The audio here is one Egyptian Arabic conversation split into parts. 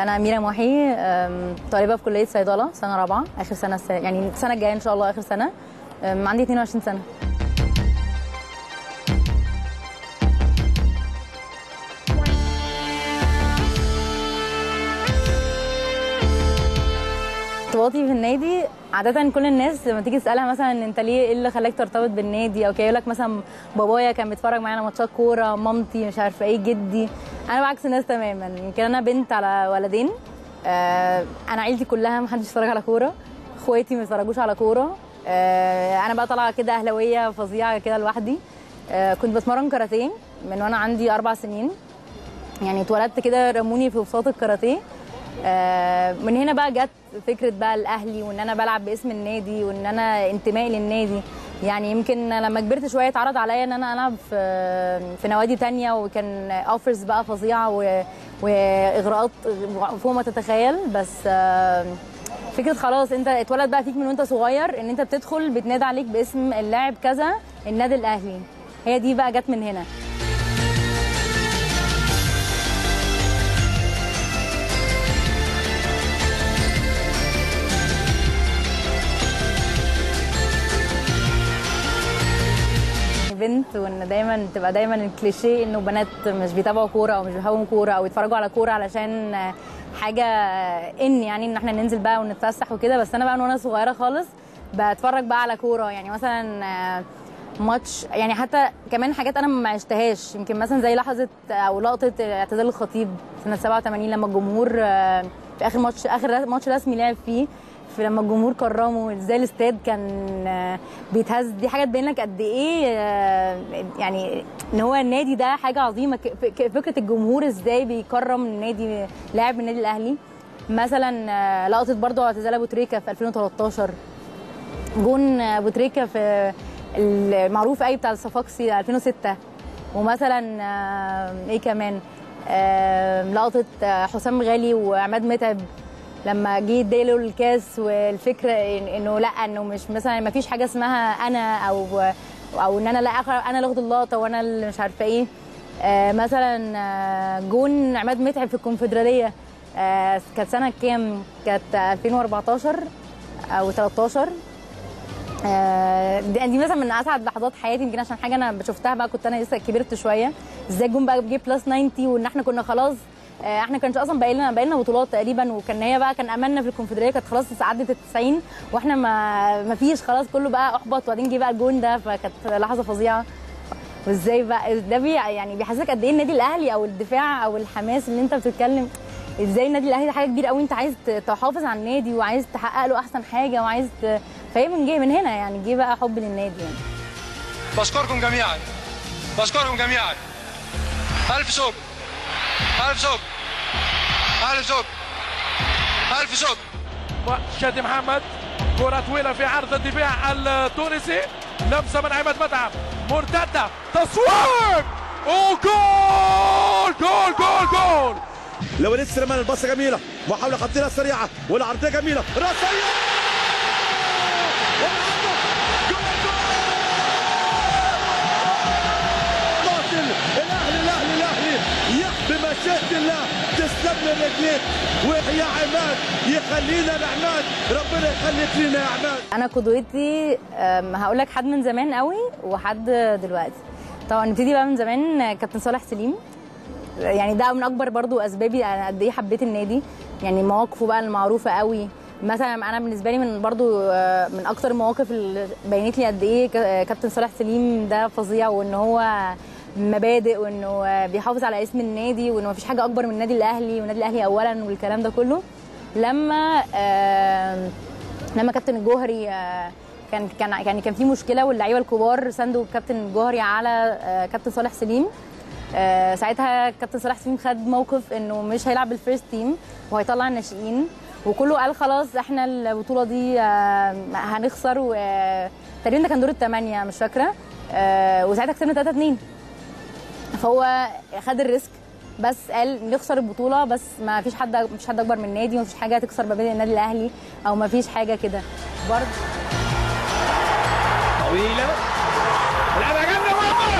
انا اميره محي أم، طالبه في كليه صيدله سنه رابعه اخر سنه الس- يعني السنه الجايه ان شاء الله اخر سنه أم، عندي 22 سنه ارتباطي في النادي عادة كل الناس لما تيجي تسألها مثلا انت ليه ايه اللي خلاك ترتبط بالنادي او كده يقول لك مثلا بابايا كان بيتفرج معايا على ماتشات كورة مامتي مش عارفة ايه جدي انا بعكس الناس تماما يمكن انا بنت على ولدين آه انا عيلتي كلها ما حدش بيتفرج على كورة اخواتي ما بيتفرجوش على كورة آه انا بقى طالعة كده اهلاوية فظيعة كده لوحدي آه كنت بتمرن كاراتيه من وانا عندي اربع سنين يعني اتولدت كده رموني في بساط الكاراتيه آه، من هنا بقى جت فكره بقى الاهلي وان انا بلعب باسم النادي وان انا انتمائي للنادي يعني يمكن لما كبرت شويه اتعرض عليا ان انا العب في في نوادي تانية وكان اوفرز بقى فظيعه و- واغراءات فوق ما تتخيل بس آه، فكره خلاص انت اتولد بقى فيك من وانت صغير ان انت بتدخل بتنادى عليك باسم اللاعب كذا النادي الاهلي هي دي بقى جت من هنا بنت وان دايما تبقى دايما الكليشيه انه بنات مش بيتابعوا كوره او مش بيفهموا كوره او يتفرجوا على كوره علشان حاجه ان يعني ان احنا ننزل بقى ونتفسح وكده بس انا بقى من وانا صغيره خالص بتفرج بقى على كوره يعني مثلا آه، ماتش يعني حتى كمان حاجات انا ما عشتهاش يمكن مثلا زي لحظه او لقطه اعتزال الخطيب سنه 87 لما الجمهور آه، في اخر ماتش اخر ماتش رسمي لعب فيه في لما الجمهور كرمه ازاي الاستاد كان آه، بيتهز دي حاجه تبين لك قد ايه آه، يعني ان هو النادي ده حاجه عظيمه ك- ك- فكره الجمهور ازاي بيكرم النادي لاعب من النادي الاهلي مثلا آه، لقطه برضه اعتزال ابو تريكه في 2013 جون ابو تريكه في المعروف قوي بتاع الصفاقسي 2006 ومثلا آه، ايه كمان آه، لقطه آه، حسام غالي وعماد متعب لما جه اداله الكاس والفكره إن- انه لا انه مش مثلا ما فيش حاجه اسمها انا او او ان انا لا آخر- انا اللي اخد اللقطه وانا اللي مش عارفه ايه آه، مثلا آه، جون عماد متعب في الكونفدراليه آه، كانت سنه كام؟ كانت 2014 او 13 آه، دي دي مثلا من اسعد لحظات حياتي يمكن عشان حاجه انا شفتها بقى كنت انا لسه كبرت شويه ازاي الجون بقى جه بلس 90 وان احنا كنا خلاص آه، احنا كانش اصلا باقي لنا باقي لنا بطولات تقريبا وكان هي بقى كان املنا في الكونفدراليه كانت خلاص عدت ال 90 واحنا ما ما فيش خلاص كله بقى احبط وبعدين جه بقى الجون ده فكانت لحظه فظيعه وازاي بقى ده بي يعني بيحسسك قد ايه النادي الاهلي او الدفاع او الحماس اللي انت بتتكلم ازاي النادي الاهلي ده حاجه كبيره قوي انت عايز تحافظ على النادي وعايز تحقق له احسن حاجه وعايز ت... فهي من جاي من هنا يعني جه بقى حب للنادي يعني بشكركم جميعا بشكركم جميعا ألف شكر ألف شكر ألف شكر ألف شكر شادي محمد كرة طويلة في عرض الدفاع التونسي لمسة من عماد متعب مرتدة تصويب وجول جول جول جول لو لسه سليمان الباصه جميله محاوله خطيره سريعه والعرضيه جميله راسيه قاتل الاهلي الاهلي الاهلي يحمي مشيئه الله تسلم لي رجليك ويا عماد يخلينا لعماد ربنا يخليك لينا يا عماد انا قدوتي أم، هقول لك حد من زمان قوي وحد دلوقتي طبعا نبتدي بقى من زمان كابتن صالح سليم يعني ده من اكبر برضو اسبابي انا قد ايه حبيت النادي يعني مواقفه بقى المعروفه قوي مثلا انا بالنسبه لي من برضو آه، من اكتر المواقف اللي بينت لي قد ايه ك- كابتن صالح سليم ده فظيع وان هو مبادئ وانه آه، بيحافظ على اسم النادي وانه مفيش حاجه اكبر من النادي الاهلي والنادي الاهلي اولا والكلام ده كله لما آه، لما كابتن الجوهري آه، كان كان يعني كان في مشكله واللعيبه الكبار ساندوا كابتن الجوهري على آه، كابتن صالح سليم آه، ساعتها كابتن صلاح سليم خد موقف انه مش هيلعب بالفيرست تيم وهيطلع الناشئين وكله قال خلاص احنا البطوله دي آه، هنخسر و تقريبا ده كان دور الثمانيه مش فاكره آه، وساعتها كسبنا 3 2 فهو خد الريسك بس قال نخسر البطوله بس ما فيش حد مفيش حد اكبر من النادي ومفيش حاجه تكسر مبادئ النادي الاهلي او ما فيش حاجه كده برضه طويلة لعبة جامدة جول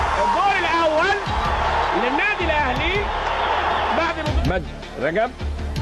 الجول الأول للنادي الأهلي بعد مجد رجب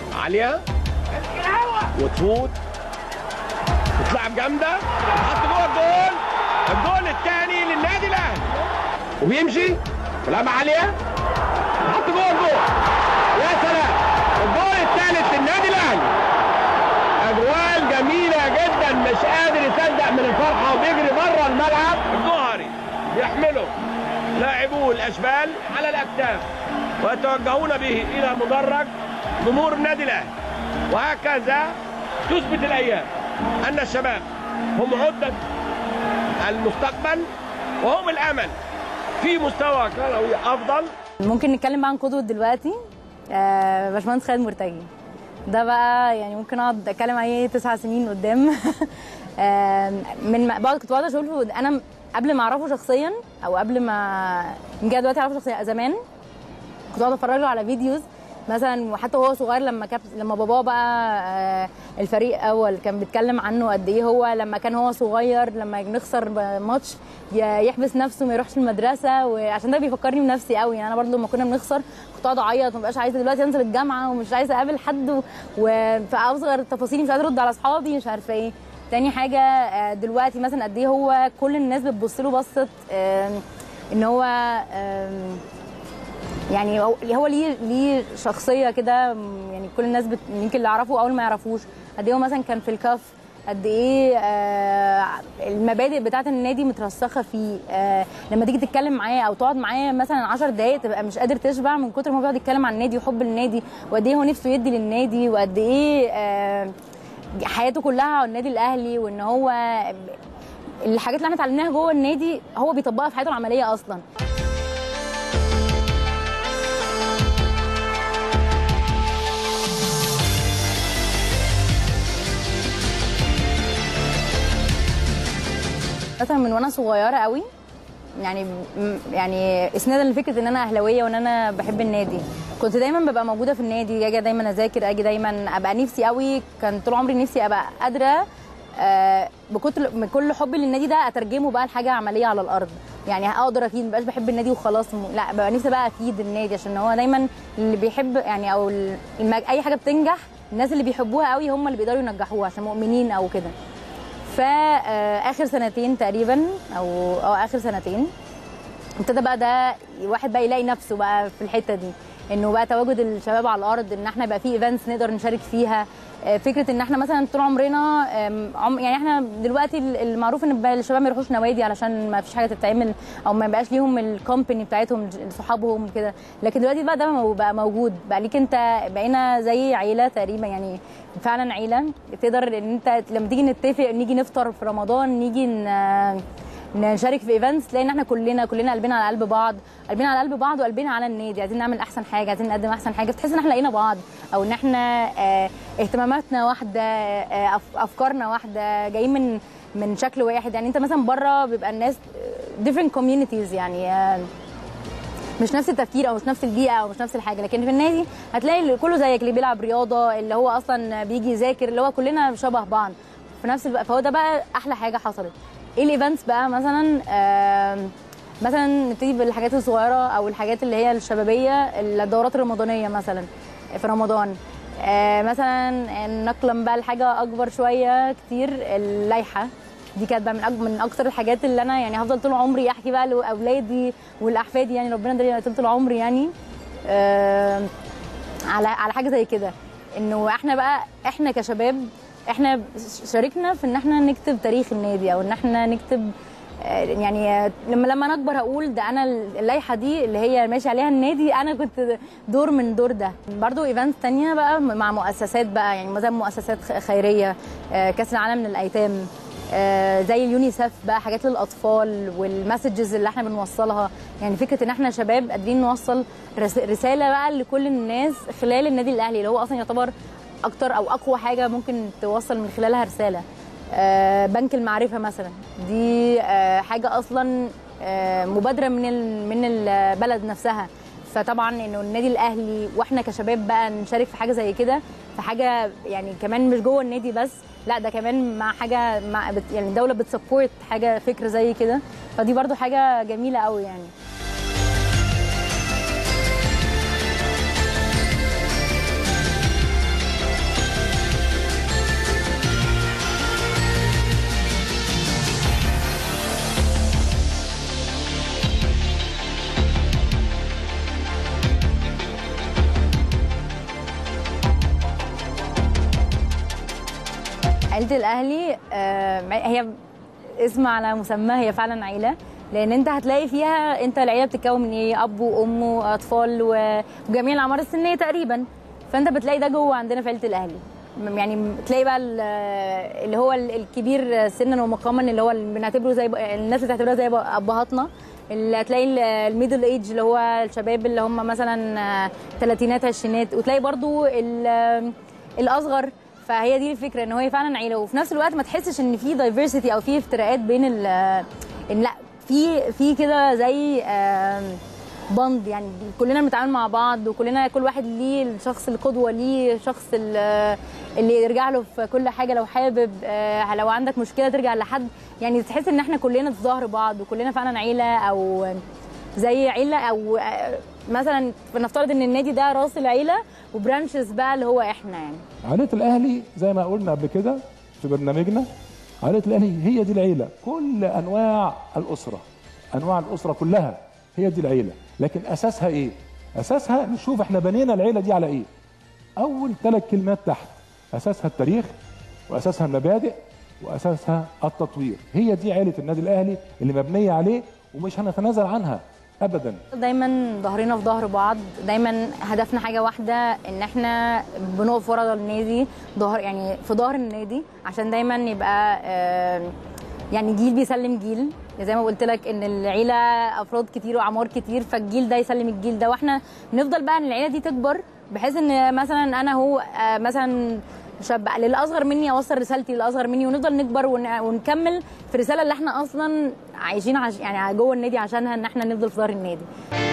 عاليه وتفوت وتلعب جامده وتحط جوه الجول الجول الثاني للنادي الاهلي وبيمشي بيلعب عاليه وحط جوه الجول يا سلام الجول الثالث للنادي الاهلي اجوال جميله جدا مش قادر يصدق من الفرحه وبيجري بره الملعب الجوهري بيحمله لاعبو الاشبال على الاكتاف ويتوجهون به الى مدرج جمهور النادي الاهلي وهكذا تثبت الايام ان الشباب هم عده المستقبل وهم الامل في مستوى كروي افضل ممكن نتكلم بقى عن قدوة دلوقتي آه، باشمهندس خالد مرتجي ده بقى يعني ممكن اقعد اتكلم عليه تسع سنين قدام آه، من ما- بقعد كنت بقعد اشوفه انا قبل ما اعرفه شخصيا او قبل ما يمكن دلوقتي اعرفه شخصيا زمان كنت بقعد اتفرج له على فيديوز مثلا وحتى وهو صغير لما كاب لما باباه بقى آه، الفريق اول كان بيتكلم عنه قد ايه هو لما كان هو صغير لما نخسر ماتش ي- يحبس نفسه ما يروحش المدرسه وعشان ده بيفكرني بنفسي قوي يعني انا برضو لما كنا بنخسر كنت اقعد اعيط ما بقاش عايزه دلوقتي انزل الجامعه ومش عايزه اقابل حد و- وفي اصغر التفاصيل مش عايزه ارد على اصحابي مش عارفه ايه تاني حاجه آه، دلوقتي مثلا قد ايه هو كل الناس بتبص له بصه آم، ان هو آم، يعني هو هو ليه ليه شخصيه كده م- يعني كل الناس بت... يمكن اللي يعرفه او اللي ما يعرفوش قد ايه هو مثلا كان في الكاف قد ايه آه المبادئ بتاعه النادي مترسخه فيه آه لما تيجي تتكلم معاه او تقعد معاه مثلا 10 دقائق تبقى مش قادر تشبع من كتر ما هو بيقعد يتكلم عن النادي وحب النادي وقد ايه هو نفسه يدي للنادي وقد ايه آه حياته كلها على النادي الاهلي وان هو الحاجات اللي احنا اتعلمناها جوه النادي هو بيطبقها في حياته العمليه اصلا مثلا من وانا صغيره قوي يعني م- يعني اسنادا لفكره ان انا اهلاويه وان انا بحب النادي كنت دايما ببقى موجوده في النادي اجي دايما اذاكر اجي دايما ابقى نفسي قوي كان طول عمري نفسي ابقى قادره آه، بكتر من كل حبي للنادي ده اترجمه بقى لحاجه عمليه على الارض يعني اقدر افيد مبقاش بحب النادي وخلاص م- لا ببقى نفسي بقى افيد النادي عشان هو دايما اللي بيحب يعني او ال- المج... اي حاجه بتنجح الناس اللي بيحبوها قوي هم اللي بيقدروا ينجحوها عشان مؤمنين او كده فاخر سنتين تقريبا او او اخر سنتين ابتدى بقى ده واحد بقى يلاقي نفسه بقى في الحته دي انه بقى تواجد الشباب على الارض ان احنا بقى في ايفنتس نقدر نشارك فيها آه، فكره ان احنا مثلا طول عمرنا آم، عم يعني احنا دلوقتي ال- المعروف ان بقى الشباب ما يروحوش نوادي علشان ما فيش حاجه تتعمل او ما يبقاش ليهم الكومباني بتاعتهم ج- صحابهم كده لكن دلوقتي بقى ده مو- بقى موجود بقى ليك انت بقينا زي عيله تقريبا يعني فعلا عيله تقدر ان انت لما تيجي نتفق نيجي نفطر في رمضان نيجي ن- نشارك في ايفنتس تلاقي ان احنا كلنا كلنا قلبنا على قلب بعض قلبنا على قلب بعض وقلبنا على النادي عايزين نعمل احسن حاجه عايزين نقدم احسن حاجه فتحس ان احنا لقينا بعض او ان احنا آه، اهتماماتنا واحده آه، أف- افكارنا واحده جايين من من شكل واحد يعني انت مثلا بره بيبقى الناس different communities يعني آه، مش نفس التفكير او مش نفس البيئه او مش نفس الحاجه لكن في النادي هتلاقي اللي كله زيك اللي بيلعب رياضه اللي هو اصلا بيجي يذاكر اللي هو كلنا شبه بعض في نفس الوقت فهو ده بقى احلى حاجه حصلت ايه الايفنتس بقى مثلا آم، مثلا نبتدي بالحاجات الصغيره او الحاجات اللي هي الشبابيه الدورات الرمضانيه مثلا في رمضان آه، مثلا نقلا بقى لحاجه اكبر شويه كتير اللائحه دي كانت بقى من أك- من اكتر الحاجات اللي انا يعني هفضل طول عمري احكي بقى لاولادي ولاحفادي يعني ربنا يدينا طول عمري يعني آه، على على حاجه زي كده انه احنا بقى احنا كشباب احنا شاركنا في ان احنا نكتب تاريخ النادي او ان احنا نكتب آه، يعني آه، لما لما انا اكبر اقول ده انا اللائحه دي اللي هي ماشي عليها النادي انا كنت دور من دور ده برضو ايفنت تانية بقى مع مؤسسات بقى يعني مثلا مؤسسات خ- خيريه آه، كاس العالم للايتام آه، زي اليونيسف بقى حاجات للاطفال والمسجز اللي احنا بنوصلها يعني فكره ان احنا شباب قادرين نوصل رس- رساله بقى لكل الناس خلال النادي الاهلي اللي هو اصلا يعتبر اكتر او اقوى حاجه ممكن توصل من خلالها رساله آه، بنك المعرفه مثلا دي آه، حاجه اصلا آه، مبادره من ال- من البلد نفسها فطبعا انه النادي الاهلي واحنا كشباب بقى نشارك في حاجه زي كده في حاجه يعني كمان مش جوه النادي بس لا ده كمان مع حاجه مع بت يعني الدوله بتسبورت حاجه فكره زي كده فدي برضو حاجه جميله قوي يعني عيله الاهلي آه، هي اسم على مسمى هي فعلا عيله لان انت هتلاقي فيها انت العيله بتتكون من ايه اب وام واطفال و- وجميع الاعمار السنيه تقريبا فانت بتلاقي ده جوه عندنا في عيله الاهلي م- يعني تلاقي بقى ال- اللي هو ال- الكبير سنا ومقاما اللي هو اللي بنعتبره زي ب- الناس اللي تعتبرها زي ابهاتنا اللي هتلاقي ال- الميدل ايج اللي هو الشباب اللي هم مثلا آه، تلاتينات عشرينات وتلاقي برضو ال- الاصغر فهي دي الفكره ان هو فعلا عيله وفي نفس الوقت ما تحسش ان في دايفرسيتي او في افتراقات بين ال ان لا في في كده زي آم، بند يعني كلنا بنتعامل مع بعض وكلنا كل واحد ليه الشخص القدوه ليه شخص ال- اللي يرجع له في كل حاجه لو حابب آه، لو عندك مشكله ترجع لحد يعني تحس ان احنا كلنا في ظهر بعض وكلنا فعلا عيله او زي عيله او آه، مثلا نفترض ان النادي ده راس العيله وبرانشز بقى اللي هو احنا يعني عائلة الأهلي زي ما قلنا قبل كده في برنامجنا عائلة الأهلي هي دي العيلة كل أنواع الأسرة أنواع الأسرة كلها هي دي العيلة لكن أساسها إيه؟ أساسها نشوف إحنا بنينا العيلة دي على إيه؟ أول ثلاث كلمات تحت أساسها التاريخ وأساسها المبادئ وأساسها التطوير هي دي عيلة النادي الأهلي اللي مبنية عليه ومش هنتنازل عنها أبداً دايما ظهرنا في ظهر بعض دايما هدفنا حاجه واحده ان احنا بنقف ورا النادي ظهر يعني في ظهر النادي عشان دايما يبقى آه، يعني جيل بيسلم جيل زي ما قلت لك ان العيله افراد كتير واعمار كتير فالجيل ده يسلم الجيل ده واحنا نفضل بقى ان العيله دي تكبر بحيث ان مثلا انا هو آه، مثلا شاب للاصغر مني اوصل رسالتي للاصغر مني ونفضل نكبر ون- ونكمل في الرساله اللي احنا اصلا عايشين عش يعني جوه النادي عشانها ان احنا نفضل في ظهر النادي